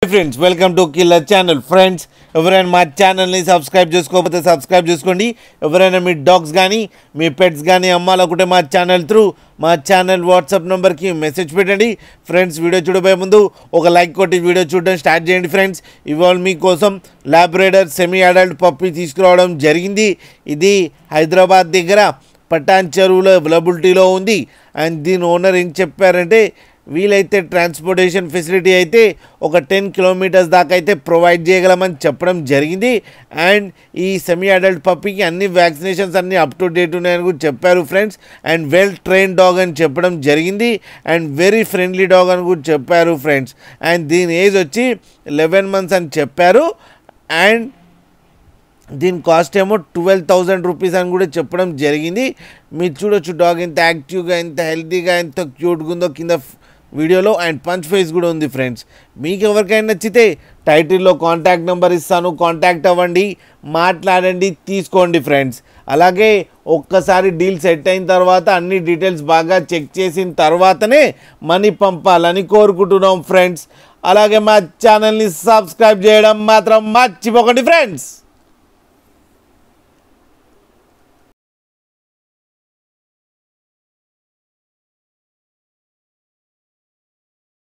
friends welcome to killer channel friends ఎవరైనా మా ఛానల్ని సబ్స్క్రైబ్ చేసుకోకపోతే సబ్స్క్రైబ్ చేసుకోండి ఎవరైనా మీ డాగ్స్ కానీ మీ పెట్స్ కానీ అమ్మాలనుకుంటే మా ఛానల్ త్రూ మా ఛానల్ వాట్సాప్ నెంబర్కి మెసేజ్ పెట్టండి ఫ్రెండ్స్ వీడియో చూడబోయే ముందు ఒక లైక్ కొట్టి వీడియో చూడడం స్టార్ట్ చేయండి ఫ్రెండ్స్ ఇవాళ మీకోసం ల్యాబ్రేడర్ సెమీ అడల్ట్ పప్పి తీసుకురావడం జరిగింది ఇది హైదరాబాద్ దగ్గర పటాన్ చెరువులో అవైలబిలిటీలో ఉంది అండ్ దీని ఓనర్ ఏం చెప్పారంటే వీలైతే ట్రాన్స్పోర్టేషన్ ఫెసిలిటీ అయితే ఒక టెన్ కిలోమీటర్స్ దాకా అయితే ప్రొవైడ్ చేయగలమని చెప్పడం జరిగింది అండ్ ఈ సెమీ అడల్ట్ పప్పీకి అన్ని వ్యాక్సినేషన్స్ అన్ని అప్ టు డేట్ ఉన్నాయని కూడా చెప్పారు friends and well train dog అని చెప్పడం జరిగింది అండ్ వెరీ ఫ్రెండ్లీ డాగ్ అని కూడా చెప్పారు ఫ్రెండ్స్ అండ్ దీని ఏజ్ వచ్చి లెవెన్ మంత్స్ అని చెప్పారు అండ్ దీని కాస్ట్ ఏమో ట్వెల్వ్ థౌజండ్ రూపీస్ అని కూడా చెప్పడం జరిగింది మీరు చూడొచ్చు డాగ్ ఎంత యాక్టివ్గా ఎంత హెల్తీగా ఎంత క్యూట్గా ఉందో కింద ఫ్- వీడియోలో అండ్ పంచ్ ఫేస్ కూడా ఉంది ఫ్రెండ్స్ మీకు ఎవరికైనా నచ్చితే టైటిల్లో కాంటాక్ట్ నెంబర్ ఇస్తాను కాంటాక్ట్ అవ్వండి మాట్లాడండి తీసుకోండి ఫ్రెండ్స్ అలాగే ఒక్కసారి డీల్ సెట్ అయిన తర్వాత అన్ని డీటెయిల్స్ బాగా చెక్ చేసిన తర్వాతనే మనీ పంపాలని కోరుకుంటున్నాం ఫ్రెండ్స్ అలాగే మా ఛానల్ని సబ్స్క్రైబ్ చేయడం మాత్రం మర్చిపోకండి ఫ్రెండ్స్